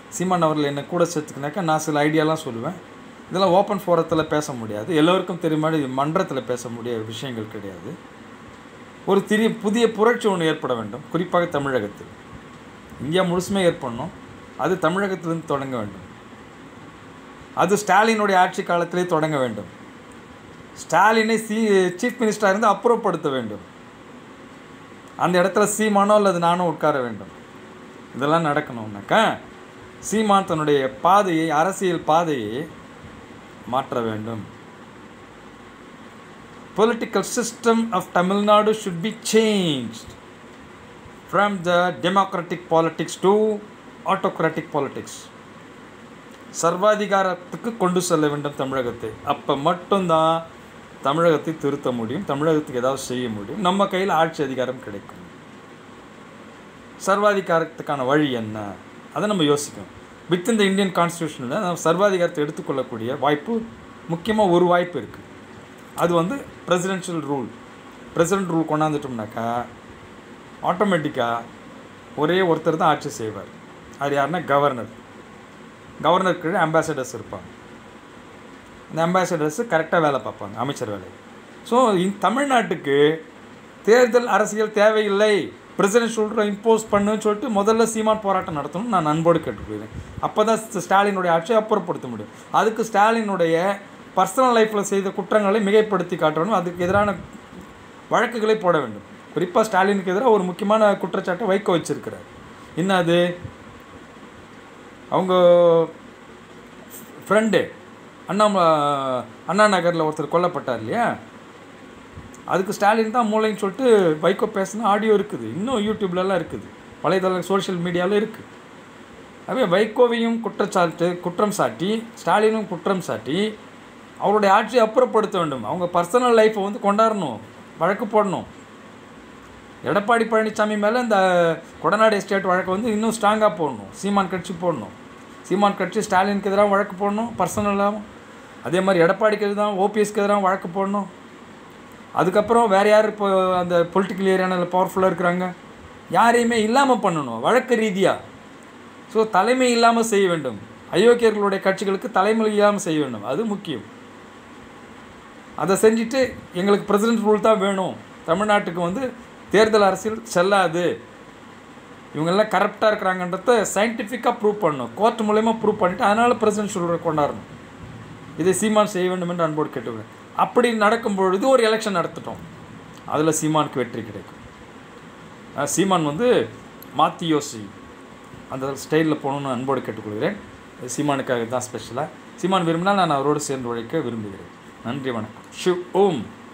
சீமான் அவர்கள் என்னை கூட சேர்த்துக்கினாக்கா நான் சில ஐடியாலாம் சொல்லுவேன் இதெல்லாம் ஓப்பன் ஃபோரத்தில் பேச முடியாது எல்லோருக்கும் தெரியுமா இது மன்றத்தில் பேச முடிய விஷயங்கள் கிடையாது ஒரு திரிய புதிய புரட்சி ஒன்று ஏற்பட வேண்டும் குறிப்பாக தமிழகத்தில் இந்தியா முழுசுமே ஏற்படணும் அது தமிழகத்திலிருந்து தொடங்க வேண்டும் அது ஸ்டாலினுடைய ஆட்சி காலத்திலே தொடங்க வேண்டும் ஸ்டாலினை சி சீஃப் மினிஸ்டராக இருந்து அப்புறப்படுத்த வேண்டும் அந்த இடத்துல சீமானோ அல்லது நானோ உட்கார வேண்டும் இதெல்லாம் நடக்கணும்னாக்கா சீமான் தன்னுடைய பாதையை அரசியல் பாதையை மாற்ற வேண்டும் political system of Tamil Nadu should be changed from the democratic politics to autocratic politics சர்வாதிகாரத்துக்கு கொண்டு செல்ல வேண்டும் தமிழகத்தை அப்போ மட்டும்தான் தமிழகத்தை திருத்த முடியும் தமிழகத்துக்கு ஏதாவது செய்ய முடியும் நம்ம கையில் ஆட்சி அதிகாரம் கிடைக்கும் சர்வாதிகாரத்துக்கான வழி என்ன அதை நம்ம யோசிக்கணும் வித் இந்த இந்தியன் கான்ஸ்டியூஷனில் நம்ம சர்வாதிகாரத்தை எடுத்துக்கொள்ளக்கூடிய வாய்ப்பு முக்கியமாக ஒரு வாய்ப்பு இருக்குது அது வந்து பிரசிடென்ஷியல் ரூல் பிரசிடென்ட் ரூல் கொண்டாந்துட்டோம்னாக்கா ஆட்டோமேட்டிக்காக ஒரே ஒருத்தர் தான் ஆட்சி செய்வார் அது யாருன்னா கவர்னர் கவர்னர் கீழே அம்பாசடர்ஸ் இருப்பாங்க இந்த அம்பாசடர்ஸ் கரெக்டாக வேலை பார்ப்பாங்க அமைச்சர் வேலை ஸோ இந்த தமிழ்நாட்டுக்கு தேர்தல் அரசியல் தேவையில்லை பிரசிடென்ட் சொல்கிற இம்போஸ் பண்ணுன்னு சொல்லிட்டு முதல்ல சீமான் போராட்டம் நடத்தணும் நான் அன்போடு கேட்டுக்கொள்கிறேன் அப்போ தான் ஸ்டாலினுடைய ஆட்சியை அப்புறப்படுத்த முடியும் அதுக்கு ஸ்டாலினுடைய பர்சனல் லைஃப்பில் செய்த குற்றங்களை மிகைப்படுத்தி காட்டணும் அதுக்கு எதிரான வழக்குகளை போட வேண்டும் குறிப்பாக ஸ்டாலினுக்கு எதிராக ஒரு முக்கியமான குற்றச்சாட்டை வைக்க வச்சிருக்கிறார் என்ன அது அவங்க ஃப்ரெண்டு அண்ணா அண்ணா நகரில் ஒருத்தர் கொல்லப்பட்டார் இல்லையா அதுக்கு ஸ்டாலின் தான் மூளைன்னு சொல்லிட்டு வைகோ பேசின ஆடியோ இருக்குது இன்னும் யூடியூப்லலாம் இருக்குது வலைதள சோஷியல் மீடியாவில் இருக்குது அதே வைகோவையும் குற்றச்சாட்டு குற்றம் சாட்டி ஸ்டாலினும் குற்றம் சாட்டி அவருடைய ஆட்சியை அப்புறப்படுத்த வேண்டும் அவங்க பர்சனல் லைஃப்பை வந்து கொண்டாடணும் வழக்கு போடணும் எடப்பாடி பழனிசாமி மேலே இந்த கொடநாடு எஸ்டேட் வழக்கு வந்து இன்னும் ஸ்ட்ராங்காக போடணும் சீமான் கட்சி போடணும் சீமான் கட்சி ஸ்டாலினுக்கு எதிராக வழக்கு போடணும் பர்சனலாகவும் அதே மாதிரி எடப்பாடிக்கு எதிராக ஓபிஎஸ்க்கு எதிராக வழக்கு போடணும் அதுக்கப்புறம் வேறு யார் இப்போ அந்த பொலிட்டிக்கல் ஏரியாவில் பவர்ஃபுல்லாக இருக்கிறாங்க யாரையுமே இல்லாமல் பண்ணணும் வழக்கு ரீதியாக ஸோ தலைமை இல்லாமல் செய்ய வேண்டும் அயோக்கியர்களுடைய கட்சிகளுக்கு தலைமை இல்லாமல் செய்ய வேண்டும் அது முக்கியம் அதை செஞ்சுட்டு எங்களுக்கு பிரசிடென்ட் ரூல் தான் வேணும் தமிழ்நாட்டுக்கு வந்து தேர்தல் அரசியல் செல்லாது இவங்கெல்லாம் கரெக்டாக இருக்கிறாங்கன்றத சயின்டிஃபிக்காக ப்ரூவ் பண்ணணும் கோர்ட் மூலயமா ப்ரூவ் பண்ணிவிட்டு அதனால் பிரசிடென்ட் ரூலை கொண்டாடணும் இதை சீமான் செய்ய வேண்டும் என்று அன்போடு கேட்டுக்கிறேன் அப்படி நடக்கும் பொழுது ஒரு எலெக்ஷன் நடத்திட்டோம் அதில் சீமானுக்கு வெற்றி கிடைக்கும் அஹ் சீமான் வந்து மாற்றி யோசி அந்த ஸ்டைலில் போகணுன்னு அன்போடு கேட்டுக்கொள்கிறேன் இது சீமானுக்காக தான் ஸ்பெஷலாக சீமான் விரும்பினால் நான் அவரோடு சேர்ந்து உழைக்க விரும்புகிறேன் நன்றி வணக்கம் ஷிவ் ஓம்